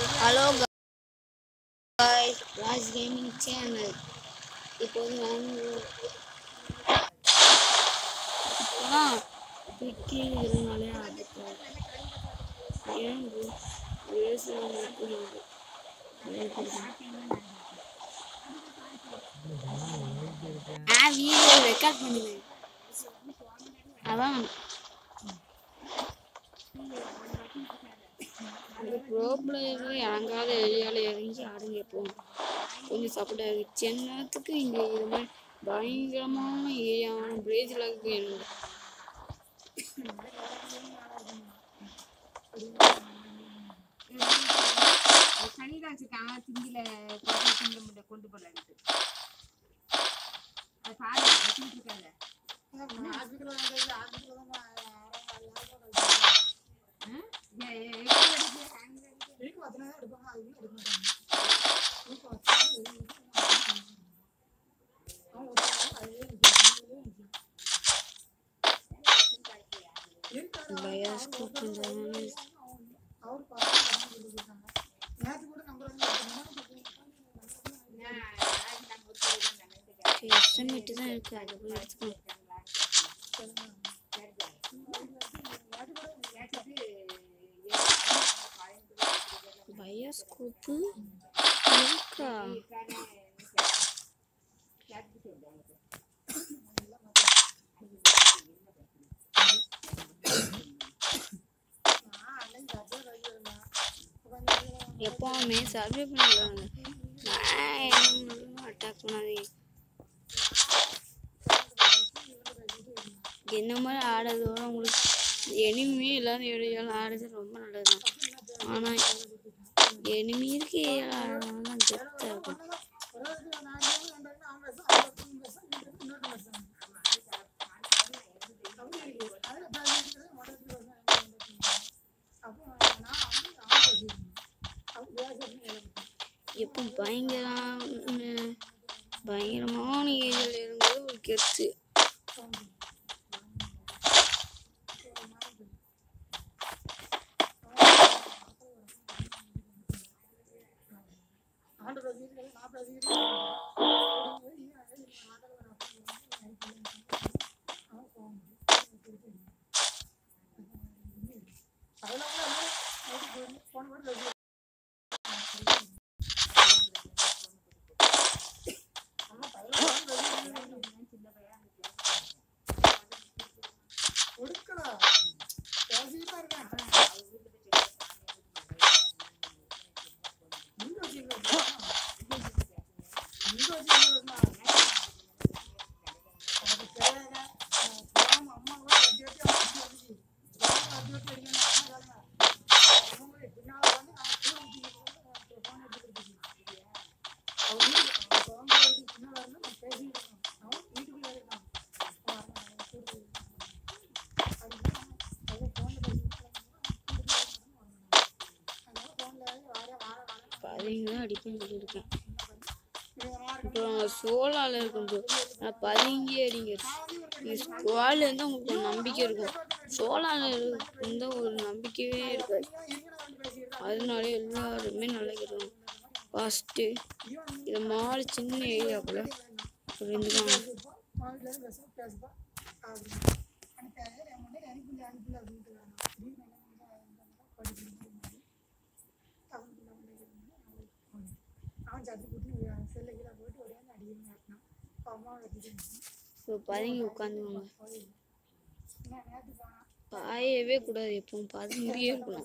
Hello guys Raj gaming channel இப்போ வந்து நான் இப்போதான் குயிக்கி இருந்தாலே அதுக்கு ஏன் பேசுகிறவங்களுக்கு ஆ வீடியோ ரெக்கார்ட் பண்ணுவேன் அதான் அந்த ப்ரோ பிளேயர் இறங்காத ஏரியாவில் இறங்கி ஆடுங்க எப்போவும் கொஞ்சம் சப்போர்ட் ஆகுது சென்னத்துக்கு இங்கே இது மாதிரி பயங்கரமான ஏரியாவான பிரேசில் இருக்கு என்னோட சனிதான் வச்சிருக்காங்க திங்கில கொண்டு திங்க முடிய கொண்டு போடலான்ட்டு அது பாரு வச்சுட்டு இருக்காங்க பயாஸ்கோப் எஸ்எம்எட்டு தான் இருக்கு அதை போய் எடுத்துக்கணும் பயோஸ்கோப்பு இருக்கா எப்பவுமே சர்வே பண்ணிடுவாங்க நான் என்ன அட்டாக் பண்ணாதீங்க என்ன மாதிரி ஆடுறதோட உங்களுக்கு எனிமே இல்லாத இடையால ஆடுறது ரொம்ப நல்லது தான் ஆனால் எனிமி இருக்கு ஆடுறதுலாம் கெத்தாக இருக்கும் எப்போ பயங்கரம் பயங்கரமான ஏரியாவில் இருந்தது ஒரு கெத்து பதிங்க அடிப்பேன்னு சொல்லியிருக்கேன் அப்புறம் சோலால இருக்கும் bro. நான் பதிங்கி அடிங்க ஸ்குவாட்ல இருந்து உங்களுக்கு ஒரு நம்பிக்கை இருக்கும் சோலால இருந்த ஒரு நம்பிக்கையே இருக்காது அதனால எல்லாருமே நல்லா கேட்கணும் ஃபஸ்ட்டு இது மாதிரி சின்ன ஏரியாக்குள்ள புரிஞ்சுக்கோங்க ஸோ பதுங்கி உட்காந்துக்கோங்க பாயவே கூடாது எப்பவும் பதுங்கியே இருக்கணும்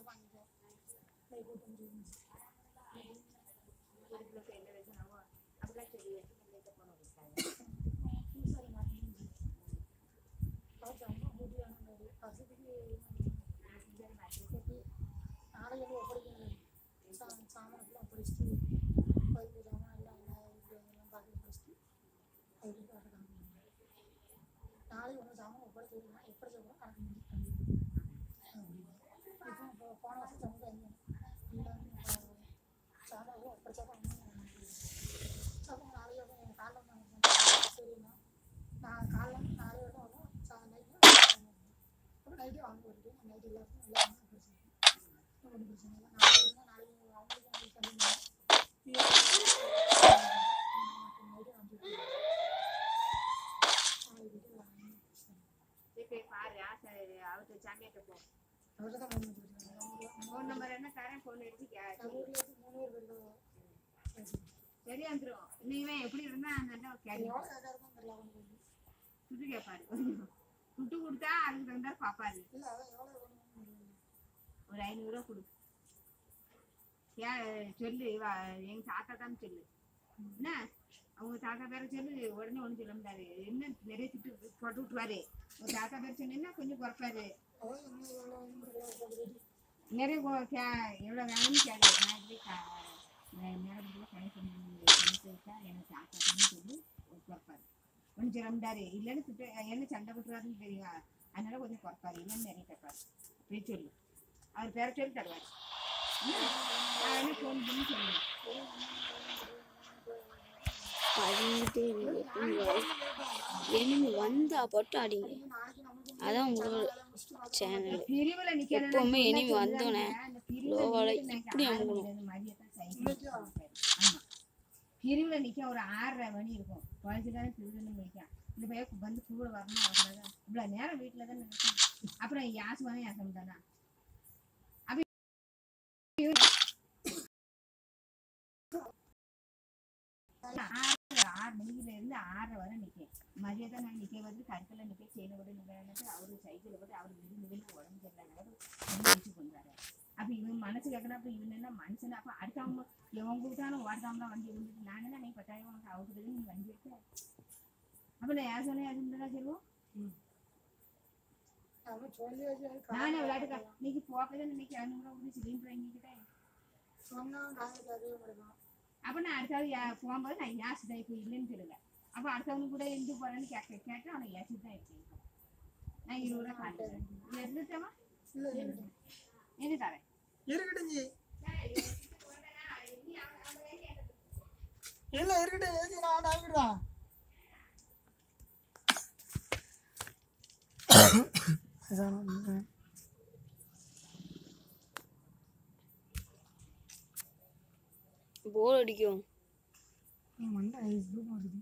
நைட்டு வாங்க வருது நைட்டு எல்லாருக்கும் எல்லாருமே பிரச்சனை ஒன்றும் பிரச்சனை இல்லை நாளைக்கு இருந்தால் நாளைக்கு அவங்களுக்கும் ஃபோன் நம்பர் என்ன தரேன் ஃபோன் எடுத்து கே- சரியா வந்துரும் இனிமே எப்படி இருந்தா அந்த அண்ணன் கேள்வி துட்டு கேட்பாரு துட்டு கொடுத்தா அதுக்கு தகுந்தா பாப்பாரு ஒரு ஐநூறுரூவா கொடு ஏ சொல்லு வா எங்க தாத்தா தான் சொல்லு என்ன அவங்க தாத்தா பேரை சொல்லு உடனே ஒன்றும் சொல்ல முடியாது என்ன நிறைய திட்டு போட்டு விட்டுருவாரு உங்க தாத்தா பேர் சொன்னீங்கன்னா கொஞ்சம் குறைப்பாரு நிறைய கொ- கே- எவ்வளோ வேணும்னு கேளு நான் இப்படி கா நேரத்தில் கணக்கு கணக்கு வச்சா எனக்கு தாத்தா தான் சொல்லி குறைப்பாரு ஒன்றும் சொல்ல முடியாது இல்லைன்னு திட்டு என்ன சண்டை போட்டுறாருன்னு தெரியும் அதனால கொஞ்சம் குறைப்பாரு இல்லைன்னு நிறைய கேட்பாரு போய் சொல்லு அவர் பேரை சொல்லி தருவார் நான் என்ன ஃபோன் பண்ணி சொல்லுவேன் அடிங்கிட்டே இருங்க எப்பவும் வரும். enemy வந்தா மட்டும் அடிங்க அதான் உங்களோட சேனல் பிரிவுல நிக்கிறேன்னா எப்பவுமே சொன்னா enemy சொல்றாங்க, வந்தோடனே அந்த பிரிவுல லோவால நின்னுட்டு நான் இப்படி ஆறு அமுக்கணும். மணி மதியத்தான் சைக்கிள் ஓட்டுவேன். ஆமா. பிரிவுல நிக்க ஒரு ஆறரை மணி இருக்கும் குழந்தைதான் பிரிவுல நிற்கும் இந்த பையன் வந்து கூட வரணும் அவ்வளவுதான் இவ்வளவு நேரம் வீட்டுல தான் இருக்கணும் அப்புறம் யாசுவானே யாசம் தானா அப்ப ஆறு ஆறு மணிக்குல இருந்து ஆறரை வரை நிற்கேன் மதியத்தை நான் நிற்க வந்து கருத்துல நிற்க செயினை விட நிற்கிறாங்க அவரு சைக்கிளை விட்டு அவர் விடு விடுன்னு உடம்பு சரியில்லைனாலும் வச்சு கொண்டாரு அப்ப இவன் மனசு கேட்கணும் அப்ப இவன் என்ன மனுஷன் அப்ப அடுத்தவங்க இவன் கொடுத்தாலும் ஓட்டாமலாம் வண்டி விழுந்துட்டு நான் என்ன நீ பத்தாயிரம் உனக்கு அவுக்குறது நீ வண்டி எடுத்த அப்ப நான் யார் சொன்னேன் அது இருந்தா சொல்லுவோம் நானே விளையாட்டுக்கா இன்னைக்கு போக்கதான் இன்னைக்கு இரநூறுவா ஊதி சிலிண்டர் வாங்கிக்கிட்டேன் அப்ப நான் அடுத்தாவது யா- போகும்போது நான் யாசி தான் இப்போ இல்லைன்னு சொல்லல அப்ப அடுத்தவனு கூட எங்க போறேன்னு கேட்க கேட்டு அவனை யாசி தான் இருக்கேன் நான் இருபது ரூபா காட்டுறேன் இது இருந்துட்டமா என்ன தரேன் இருக்கட்டும் ஜி இல்ல இருக்கட்டும் ஏசி நான் வாங்கிடுறேன் போர் அடிக்கும் மண்டை ஐஸ் வருது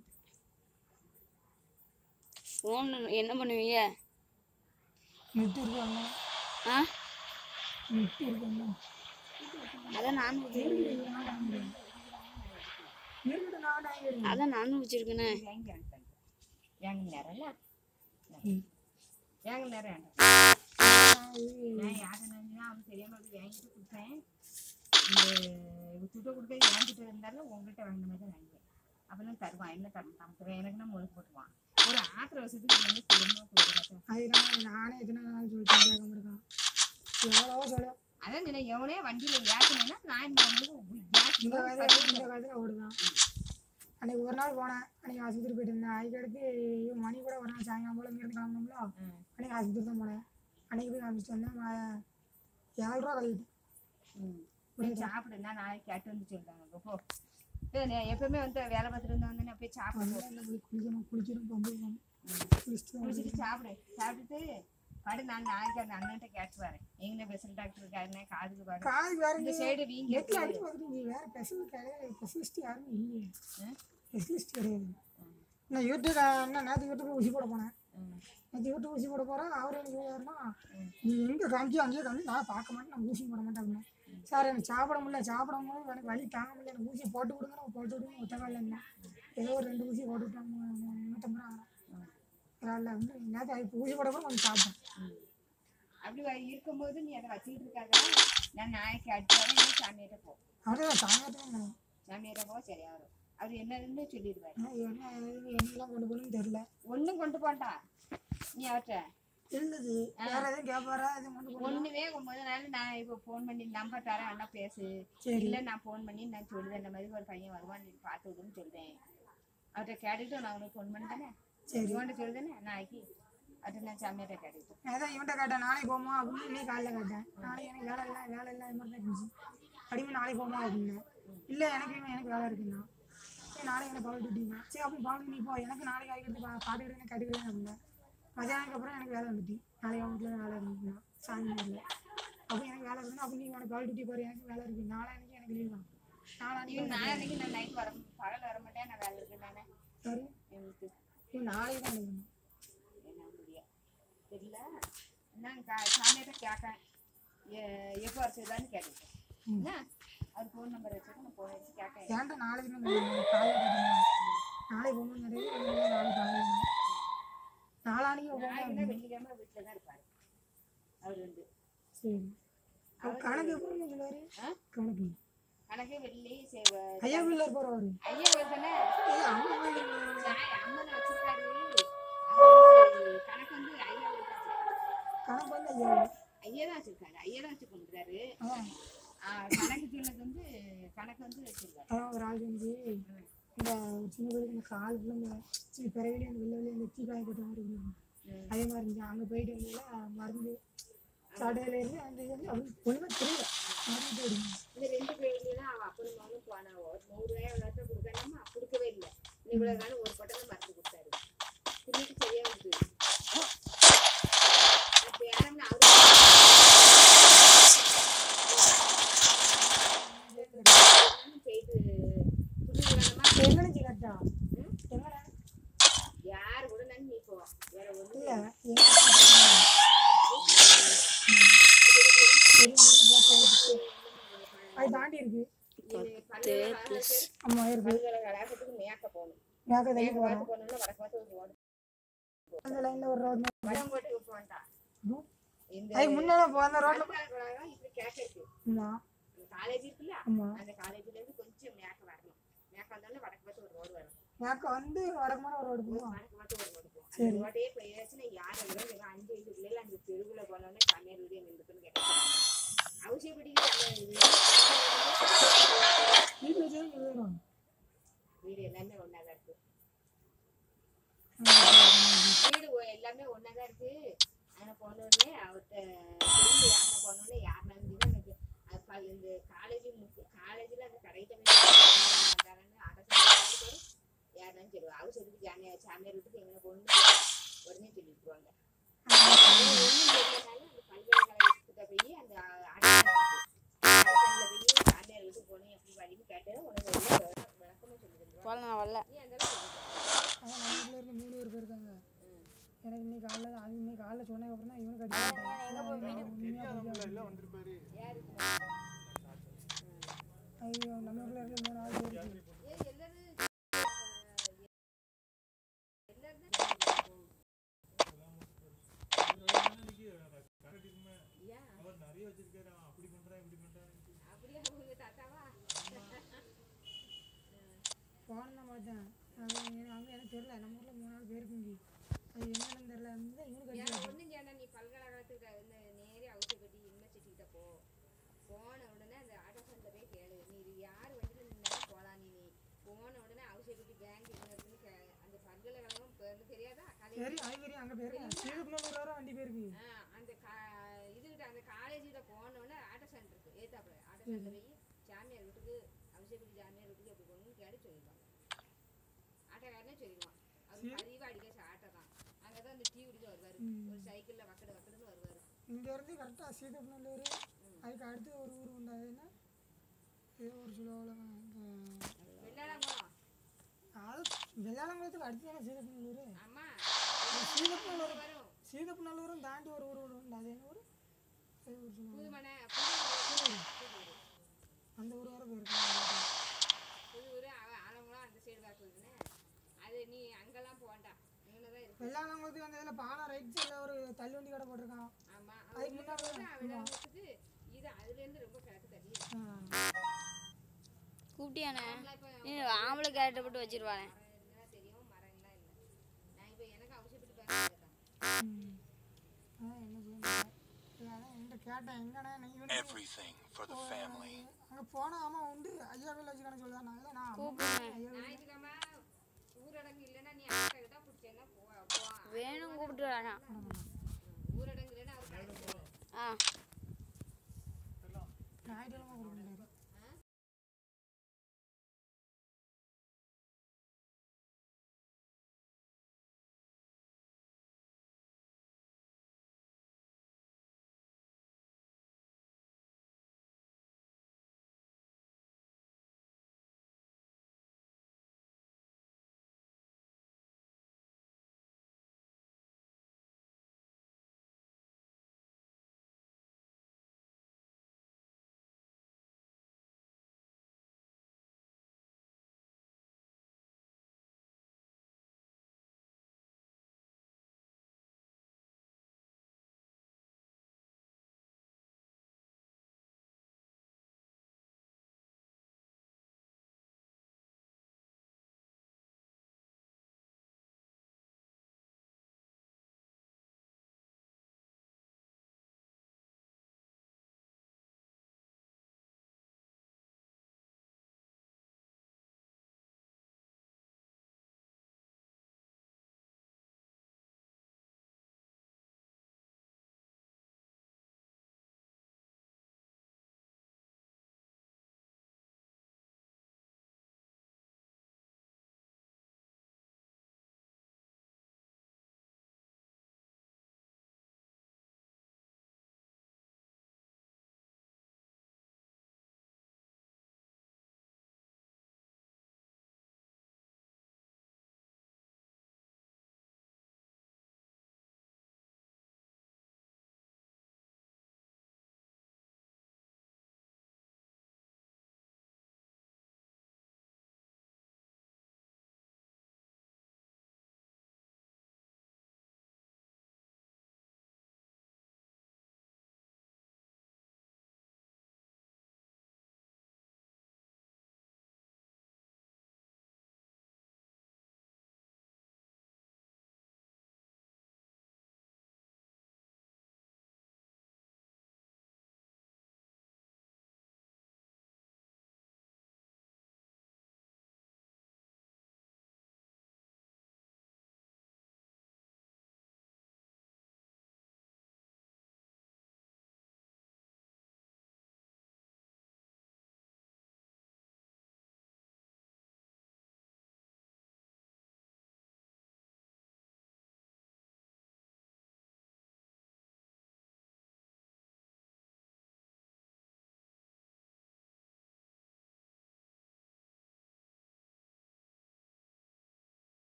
ஃபோன் என்ன பண்ணுவீங்க நெட் இருக்காங்க ஆ நெட் இருக்காங்க அதான் நானும் வச்சிருக்கேன் இருக்கட்டும் நான் வாங்கிடுறேன் அதான் நானும் வச்சிருக்கேனே வாங்கி அனுப்பேன் வாங்க நேரம்ல வாங்க நேரம் நான் யாரை நினைஞ்சா அவன் தெரியாம அப்படி வாங்கிட்டு கொடுத்தேன் இந்த துட்டை கொடுக்க வாங்கிட்டு இருந்தாலும் உங்ககிட்ட வாங்கின மாதிரி தான் வாங்குவேன் அப்பதான் தருவான் என்ன தரும் நமக்கு எனக்குன்னா முழுக்க போட்டுவான் ஒரு ஆத்திர வருஷத்துக்கு வந்து குடும்பம் கொடுக்குறாங்க அதுதான் நானே எத்தனை நாள் சொல்லிட்டு கேட்க மாட்டேன் எவ்வளவோ சொல்ல அதான் நான் எவனே வண்டியில ஏற்றினேன்னா நான் இந்த வந்து இந்த ஏற்றி காலத்துல இந்த காலத்துல ஓடுதான் அன்னைக்கு ஒரு நாள் போனேன் அன்னைக்கு ஆஸ்பத்திரி போயிட்டு இருந்தேன் அதுக்கடுத்து ஐயோ, மணி கூட ஒரு நாள் சாயங்காலம் போல இங்கேருந்து கிளம்பணும்ல அன்னைக்கு ஆஸ்பத்திரி தான் போனேன் அன்னைக்கு போய் காமிச்சிட்டு வந்தேன் ம- ஏழு ரூபா கழிட்டு போய் சாப்பிடு நான் நாளைக்கு கேட்டு வந்து சொல்றாங்க போ ஏய், நான் எப்பவுமே வந்து வேலை பார்த்துட்டு இருந்து வந்து நான் போய் சாப்பிடு அதனால என்ன போய் குளிக்கணும் குளிக்கணும் பம்பு போகணும் குளிச்சுட்டு வந்து குளிச்சுட்டு சாப்பிடு சாப்பிட்டுட்டு படு நான் நாளைக்கு அந்த அண்ணன்ட்ட கேட்டு வரேன் எங்க ஸ்பெஷல் டாக்டர் இருக்காருன்னா காதுக்கு பாரு காது வேற இந்த சைடு வீங்கி நெட்டில் அடிச்சு பார்த்துட்டு நீ வேற ஸ்பெஷல் கிடையாது ஸ்பெஷலிஸ்ட் யாருமே இல்லையே ஸ்பெஷலிஸ்ட் கிடையாது நான் யூடியூப் என்ன நேற்று யூடியூப் ஊசி போட போனேன் நேற்று யூடியூப் ஊசி போட போகிறேன் அவர் எனக்கு சொல்லுவாருன்னா நீ எங்கே காமிச்சியோ அங்கேயே காமிச்சு நான் பார்க்க மாட்டேன் நான் ஊசி போட மாட்டேன் அப்படின்னா சார் எனக்கு சாப்பிட முடியல சாப்பிட முடியல எனக்கு வலி தாங்க முடியல எனக்கு ஊசி போட்டு கொடுங்க நான் போட்டு விடுங்க ஒத்த காலில் என்ன ஏதோ ஒரு ரெண்டு ஊசி போட்டு விட்டாங்க முந்நூற்றம்பது ரூபா பரவாயில்ல வந்து நேற்று இப்போ ஊசி போட கூட கொஞ்சம் சாப்பிட்டேன் அப்படி வ- இருக்கும்போது நீ அதை வச்சுக்கிட்டு இருக்காத நான் நாளைக்கு அடுத்து வரேன் நீ சாமியிட்ட போ அப்படியே சாயங்காலத்தில் சாமியிட்ட போ சரியா வரும் அவர் என்னதுன்னு சொல்லிடுவாரு என்ன என்னெல்லாம் கொண்டு போகணும்னு தெரில ஒண்ணும் கொண்டு போண்டா நீ அவர்கிட்ட இல்லது வேற எதுவும் கேட்பாரா எதுவும் கொண்டு போகணும் ஒண்ணுமே முத நாள் நான் இப்போ ஃபோன் பண்ணி நம்பர் தரேன் அண்ணா பேசு சரி இல்ல நான் ஃபோன் பண்ணி நான் சொல்லுவேன் இந்த மாதிரி ஒரு பையன் வருவான் நீ பார்த்து விடுன்னு சொல்றேன் அவர்கிட்ட கேட்டுட்டு நான் உனக்கு ஃபோன் பண்ணிட்டேனே சரி இவன்கிட்ட சொல்லுதானே நாளைக்கு அவர்கிட்ட நான் சாமியார்ட்ட கேட்டுக்கிட்டேன் நான் தான் இவன்ட்ட கேட்டேன் நாளைக்கு போமா அப்படின்னு இன்னைக்கு காலைல கேட்டேன் நாளைக்கு எனக்கு வேலை இல்லை வேலை இல்லை அது மாதிரி தான் இருந்துச்சு அடிமை நாளைக்கு போமா அப்படின்னேன் இல்லை எனக்கு இவன் எனக்கு வேலை இருக்குண்ணா சரி நாளைக்கு எனக்கு பவுல் டியூட்டிங்க சரி அப்படி பவுல் நீ போ எனக்கு நாளைக்கு ஆகிக்கிறது பா பார்த்துக்கிட்டு எனக்கு கட்டுக்கிறேன் அப்படின்னேன் மதியானத்துக்கு அப்புறம் எனக்கு வேலை வந்துட்டு நாளைக்கு அவங்க வீட்டில் வேலை இருந்துச்சுன்னா சாமி வீட்டில் அப்போ எனக்கு வேலை இருக்குன்னா அப்போ நீ உனக்கு பவுல் டியூட்டி போகிற எனக்கு வேலை இருக்குது நாளைக்கு எனக்கு லீவ் தான் நாளைக்கு இவன் நாளைக்கு நான் நைட் வர பகல் வர மாட்டேன் நான் வேலை இருக்கு நானே சரி எனக்கு இவன் நாளைக்கு தான் எடுக்கணும் என்ன முடியாது தெரியல நான் கா- சாமியார்ட்ட கேட்கேன் எ- எப்போ வச்சதான்னு கேட்டுக்கிட்டேன் என்ன அவர் ஃபோன் நம்பர் வச்சுட்டு நான் ஃபோன் வச்சு கேட்டேன் ஏன்டா நாளைக்கு நான் காலையில் கேட்டேன் நாளைக்கு போகணும் நிறைய நாளைக்கு காலையில் நாளானிக்கு போகணும் நாளைக்குனா வெள்ளிக்கிழமை வீட்டில் தான் இருப்பார் அவர் வந்து சரி அவர் கணக்கு எப்படி சொல்லுவாரு ஆ? கணக்கு கணக்கு வெள்ளி சேவை ஐயா வீட்டில் இருப்பார் அவரு ஐயா தானே ஐயா, அம்மா வீட்டுல அம்மன் வச்சிருக்காரு அவர் வந்து கணக்கு வந்து ஐயா தான் கணக்கு வந்து ஐயா ஐயா தான் வச்சிருக்காரு ஐயா தான் வச்சு கும்பிடுறாரு அதான் ஆ, கணக்கு சொன்னது வந்து கணக்கு வந்து வச்சிருக்காரு அதான் ஒரு ஆள் வந்து இந்த ஒரு சின்ன பிள்ளைக்கு இந்த கால் ஃபுல்லாக இந்த சின்ன பிறவிலே அந்த வெளில வெளியே இந்த தீக்காய் போட்ட மாதிரி இருக்கும் அதே மாதிரி இருந்துச்சு அங்கே போயிட்டு வந்ததில் மருந்து சடையில இருந்து அந்த இது வந்து அவருக்கு ஒன்றுமே தெரியல மருந்து அடிக்கணும் இந்த ரெண்டு பிள்ளைகளும் அவன் அப்பனும் மகனும் போனா ஒரு நூறு ரூபாய் எவ்வளோ கொடுக்கணுமா கொடுக்கவே இல்லை இவ்வளோ காலம் ஒரு பட்டம் மருந்து கொடுத்தாரு திரும்பிட்டு சரியா வந்து பேரன் அவரு போயிட்டு புரிஞ்சுக்கலாமா எங்கன்னு கரெக்டா எங்கடா யார் கூட நான் நீ போ வேற ஒண்ணு இல்லை எங்க அது தாண்டி இருக்கு ஆமா இருக்கு கலாசத்துக்கு மேக்க போகணும் மேக்க தள்ளி மேக்க போகிறோம் பார்த்து போகணும்னா வடக்கு பார்த்து ஒரு ரோடு அந்த லைனில் ஒரு ரோடு வடங்கோட்டுக்கு போகண்டாம் இந்த அதுக்கு முன்னாடி போ அந்த ரோட்டில் பல்கலைக்கழகம் இப்படி கேட்க இருக்கு ஆமாம் காலேஜ் இருக்குல்ல ஆமாம் அந்த காலேஜ்ல இருந்து கொஞ்சம் மேக்க வரணும் மேக்க வந்தாலும் வடக்கு பார்த்து ஒரு ரோடு வரும் மேக்க வந்து வடக்குமான ஒரு ரோடு போவோம் வடக்கு பார்த்து ஒரு ரோடு போகும் அந்த ரோடே போயாச்சுன்னா யார் எல்லாம் இவன் அஞ்சு வயசு பிள்ளைல அந்த தெருவுல போனோடனே சாமியார் வீடு எங்க இருக்குன்னு கேட்டாங்க அவசியப்படி வீட்டில் வச்சு வரும் வீடு எல்லாமே ஒன்னாதான் இருக்கு வீடு ஒ- எல்லாமே ஒன்னாதான் இருக்கு அங்க போனோடனே அவர்கிட்ட தெரிஞ்சு அங்க போனோடனே யாருனாலும் தெரியும் எனக்கு அது ப- இந்த காலேஜ் காலேஜ்ல அந்த கடை தமிழ் அரசு யாருனாலும் சரி அவசரத்துக்கு ஜாமியார் சாமியார் வீட்டுக்கு எங்கே போகணும்னு உடனே சொல்லிட்டுருவாங்க ஒன்றும் தெரியலனாலும் அந்த பல்கலைக்கழகத்துக்கிட்ட போய் அந்த அரசாங்கத்தில் போய் சாமியார் வீட்டுக்கு போகணும் எப்படி வழின்னு கேட்டு உனக்கு எல்லாம் விள- விளக்கமா சொல்லி தந்துருவாங்க போல நான் வரல நீ அந்த அளவுக்கு அதான் நம்ம வீட்டில் இருந்து மூணு பேர் போயிருக்காங்க எனக்கு இன்னைக்கு காலைல அது இன்னைக்கு காலைல சொன்னதுக்கப்புறம் தான் இவனுக்கு அடிச்சு ஐயோ நம்ம வீட்டில் இருக்க மூணு ஆள் போயிருக்கு போன தான் பார்த்தேன் அது எனக்கு அங்கே எனக்கு தெரியல நம்ம ஊரில் மூணு நாள் போயிருக்குங்க அது என்னன்னு தெரியல வந்து இவனுக்கு ஏன்னா அடிச்சு ஒண்ணும் செய்யணும், நீ பல்கலைக்கழகத்துக்கு இந்த நேரே அவசியப்பட்டு யூனிவர்சிட்டி கிட்ட போ போன உடனே அந்த ஆட்டோ ஸ்டாண்ட்ல போய் கேளு நீ இது யார் வண்டியில நின்னாலும் போலாம் நீ நீ போன உடனே அவசியப்பட்டு பேங்க் எங்க இருக்குன்னு கே அந்த பல்கலைக்கழகம் பேருந்து தெரியாதா காலேஜ் சரி அது தெரியும் அங்கே போயிருக்கேன் சீதப்பனூர் வர வண்டி போயிருக்கு அந்த கா இதுகிட்ட அந்த காலேஜில் போன உடனே ஆட்டோ ஸ்டாண்ட் இருக்கு ஏத்தாப்புல ஆட்டோ ஸ்டாண்ட்ல போய் ஜாமியார் வீட்டுக்கு அவசியப்பட்டு ஜாமியார் வீட்டுக்கு எப்படி போகணும்னு கேட்டு சொல்லிடுவாங்க ஆட்டோக்காரனே சொல்லிடுவான் அவர் பதிவாக அடிக்க ஆட்டோ தான் அங்கே தான் அந்த டீ குடிக்க வருவார் ஒரு சைக்கிளில் வக்கடு வக்கடுன்னு வருவார் இங்கேருந்து கரெக்டாக சீதப்பனூர் அதுக்கு அடுத்து ஒரு ஊர் உண்டு அது என்ன ஏதோ ஒரு சொல்லுவாங்க வெள்ளாளங்குளம் அது வெள்ளாளங்குளத்துக்கு அடுத்து தானே சீதப்பனூர் அம்மா சீதப்பனூர் வரும் சீதப்பநல்லூரும் தாண்டி ஒரு ஊர் உண்டு அது என்ன ஊர் ஏதோ ஊர் சொல்லுவாங்க புதுமனை புது அந்த ஊர் வர போயிருக்காங்க புது ஊர் ஆலங்குளம் அந்த சைடு பார்க்குதுன்னு அது நீ அங்கெல்லாம் போகண்டா இங்கே தான் இருக்கு வெள்ளாளங்குளத்துக்கு அந்த இதில் பாலம் ரைட் சைடில் ஒரு தள்ளுவண்டி கடை போட்டிருக்கான் ஆமாம் அதுக்கு முன்னாடி வெள்ளாளங்குளத்துக்கு இது அதுலேருந்து ரொம்ப கிழக்கு தள்ளி இருக்கு. ஆ. கூப்பிட்டியாண்ணே நாங்களாம் இப்போ நீ ஆம்பளை கேரட்டை போட்டு வச்சிருவானே மரம் இருந்தா தெரியும் மரம்லாம் இல்லை நான் இப்போ எனக்கு அவசியப்பட்டு பேசுகிறேன் ம். அதான் என்ன செய்யணும் அதான் என்கிட்ட கேட்டேன் எங்கண்ணா நீ இவனுக்கு Everything for the family. அங்கே போனால் ஆமாம் உண்டு ஐயா வேலை வச்சுக்கணும் சொல்லுதான் நான் இல்லை நான் அம்மா கூப்பிடுங்க. ஐயா வேலை ஞாயிற்றுக்கிழமை ஊரடங்கு இல்லைன்னா நீ அக்கா கிட்ட பிடிச்சேன்னா போ போ வேணும் கூப்பிட்டு வரானா ஊரடங்கு இல்லைன்னா அவர் கடைக்கு போவார் ஆ ஞாயிற்றுக்கிழமை கொடுக்க முடியாது